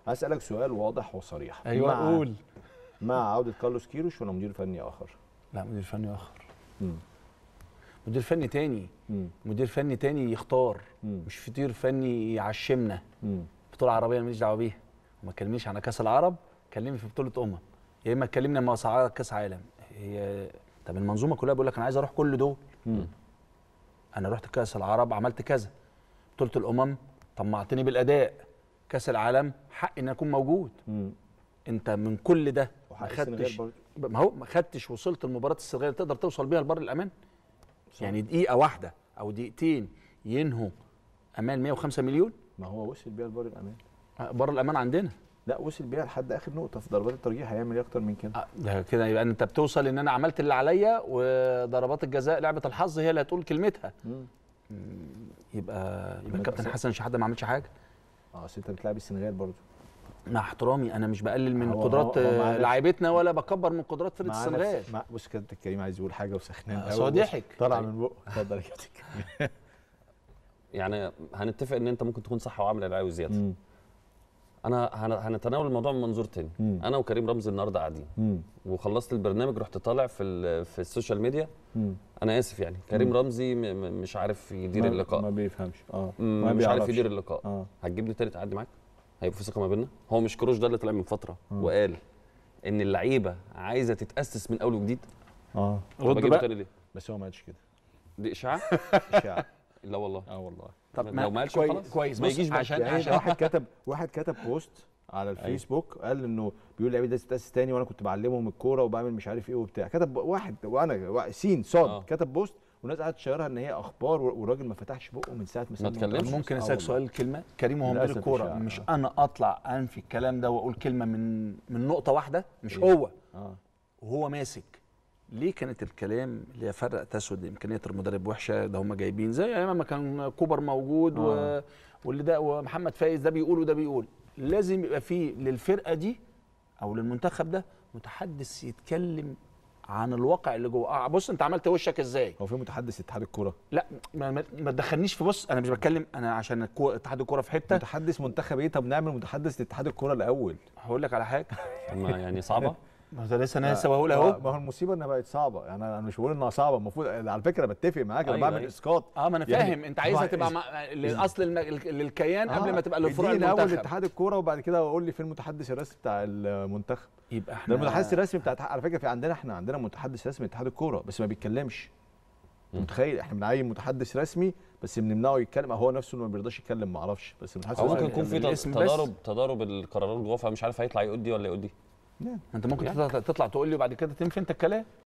هسالك سؤال واضح وصريح ايوه مع قول مع عوده كارلوس كيروش ولا مدير فني اخر لا مدير فني اخر مم. مدير فني تاني مم. مدير فني تاني يختار مم. مش مدير فني يعشمنا مم. بطوله عربيه أنا ماليش دعوه بيها وما تكلمنيش عن كاس العرب كلمني في بطوله امم يا اما تكلمني لما صعد كاس عالم هي طب المنظومه كلها بقول لك انا عايز اروح كل دول مم. انا رحت كاس العرب عملت كذا بطوله الامم طمعتني بالاداء كاس العالم حقي ان اكون موجود مم. انت من كل ده ما وحق السنغال خدتش برضه. ما هو ما خدتش وصلت لمباراه السنغال تقدر توصل بيها لبر الامان يعني دقيقه واحده او دقيقتين ينهوا امان 105 مليون ما هو وصل بيها لبر الامان بر الامان عندنا لا وصل بيها لحد اخر نقطه في ضربات الترجيح هيعمل ايه اكتر من كده آه، ده كده يبقى انت بتوصل ان انا عملت اللي عليا وضربات الجزاء لعبه الحظ هي اللي هتقول كلمتها مم. يبقى يبقى ما الكابتن تحسن- حسن شحاته ما عملش حاجه اه اصل انت بتلعب السنغال برضه مع احترامي انا مش بقلل من هو- قدرات هو- هو آه، معلش. لعيبتنا ولا بكبر من قدرات فرقه معاه السنغال نفس- مع- بص كابتن الكريم عايز يقول حاجه وسخنان آه، قوي. بس هو بص، ضحك. طلع طيب. من بقه اتفضل يا كابتن الكريم. يعني هنتفق ان انت ممكن تكون صح وعامل اللي عاوز زياده مم. انا هن- هنتناول الموضوع من منظور تاني مم. انا وكريم رمزي النهارده قاعدين مم. وخلصت البرنامج رحت طالع في ال- في السوشيال ميديا مم. انا اسف يعني كريم مم. رمزي م- م- مش عارف يدير ما- اللقاء ما بيفهمش اه مم، ما مش عارف بيعرفش. يدير اللقاء اه هتجيب لي تالت قاعد معاك هيبقى في ثقه ما بيننا هو مش كروش ده اللي طلع من فتره مم. وقال ان اللعيبه عايزه تتاسس من اول وجديد اه طب رد أجيبه بقى. تاني ليه بس هو ما قالش كده دي اشاعه اشاعه لا والله اه والله طب لو ما قالش كويس خلاص كويس ما بص، يجيش بقى. عشان يعني عشان واحد كتب واحد كتب بوست على الفيسبوك قال انه بيقول اللعيبه دي تتاسس تاني وانا كنت بعلمهم الكوره وبعمل مش عارف ايه وبتاع كتب واحد وانا وا- سين صاد آه. كتب بوست والناس قعدت تشيرها ان هي اخبار والراجل ما فتحش بقه من ساعه ما ساب اتكلمش. المنتخب. ممكن آه اسالك والله. سؤال كلمه كريم وهو مدير للأسف الكوره إشاعة. مش آه. انا اطلع انفي الكلام ده واقول كلمه من من نقطه واحده مش إيه؟ هو اه وهو ماسك ليه كانت الكلام اللي هي فرق تسود امكانيات المدرب وحشه ده هم جايبين زي ايام ما كان كوبر موجود و... آه. واللي ده ومحمد فايز ده بيقول وده بيقول لازم يبقى فيه للفرقه دي او للمنتخب ده متحدث يتكلم عن الواقع اللي جوه آه بص انت عملت وشك ازاي هو في متحدث اتحاد الكوره لا ما, ما, ما تدخلنيش في بص انا مش بتكلم انا عشان الكو- اتحاد الكوره في حته متحدث منتخب ايه طب نعمل متحدث لاتحاد الكوره الاول هقول لك على حاجه طب ما يعني صعبه ما ده لسه انا لسه بقول آه، اهو ما هو المصيبه انها بقت صعبه يعني انا أنا مش بقول انها صعبه المفروض على فكره بتفق معاك انا أيوة، بعمل أيوة. اسقاط اه ما انا يعني فاهم انت عايزها ما- تبقى مع... لاصل الم... للكيان قبل ما تبقى للفروع اديني الاول المنتخب اتحاد الكوره وبعد كده قول لي فين المتحدث الرسمي بتاع المنتخب يبقى ده احنا المتحدث الرسمي بتاع على فكره في عندنا احنا عندنا متحدث رسمي اتحاد الكوره بس ما بيتكلمش مم. متخيل احنا بنعين متحدث رسمي بس بنمنعه يتكلم هو نفسه اللي ما بيرضاش يتكلم ما اعرفش بس المتحدث او ممكن الرسمي يكون في بيتكلم. الاسم بس. تضارب تضارب القرارات جوه فمش عارف هيطلع يقول دي ولا يقول دي انت ممكن تطلع, تطلع تقول لي وبعد كده تنفي انت الكلام